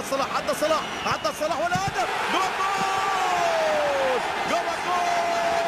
محمد صلاح عدى صلاح عدى صلاح ولا هدف جول جول جول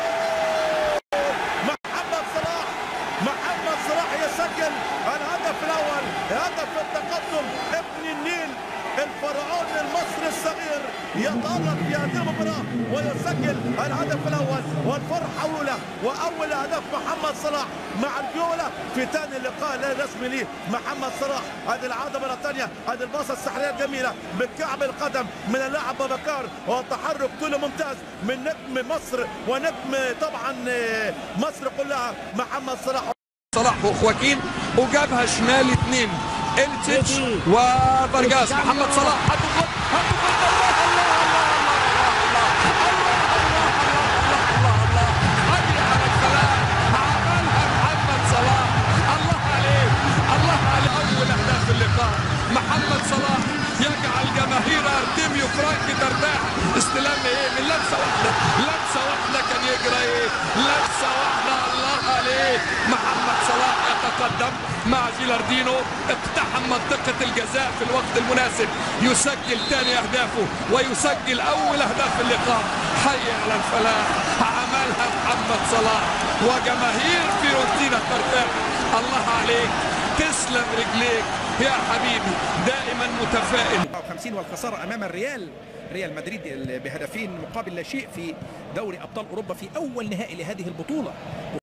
محمد صلاح محمد صلاح يسجل الهدف الاول هدف التقدم ابن النيل الفرعون المصري الصغير يتألق في هذه المباراة ويسجل الهدف الأول والفرحة أولى وأول هدف محمد صلاح مع الفيولا في ثاني لقاء لا رسمي ليه محمد صلاح هذه العادة مرة ثانية هذه الباصة السحرية الجميلة بكعب القدم من اللاعب بكار والتحرك طوله ممتاز من نجم مصر ونجم طبعا مصر كلها محمد صلاح صلاح وخواكين وجابها شمال اثنين التش وفرجاس محمد صلاح حط جول حط جول الله الله الله الله الله الله الله حي على الفلاح عملها محمد صلاح الله عليه الله على اول اهداف اللقاء محمد صلاح يجعل جماهير ارتيميو فرانك ترتاح استلام ايه من لمسه واحده لمسه واحده كان يجرى ايه لمسه واحده الله عليه محمد صلاح يتقدم مع جيلاردينو اقتحم منطقة الجزاء في الوقت المناسب يسجل ثاني أهدافه ويسجل أول أهداف اللقاء حي على الفلاح عملها محمد صلاح وجماهير فيورنتينا ترتاح الله عليك تسلم رجليك يا حبيبي دائما متفائل 50 والخسارة أمام الريال ريال مدريد بهدفين مقابل لا شيء في دوري أبطال أوروبا في أول نهائي لهذه البطولة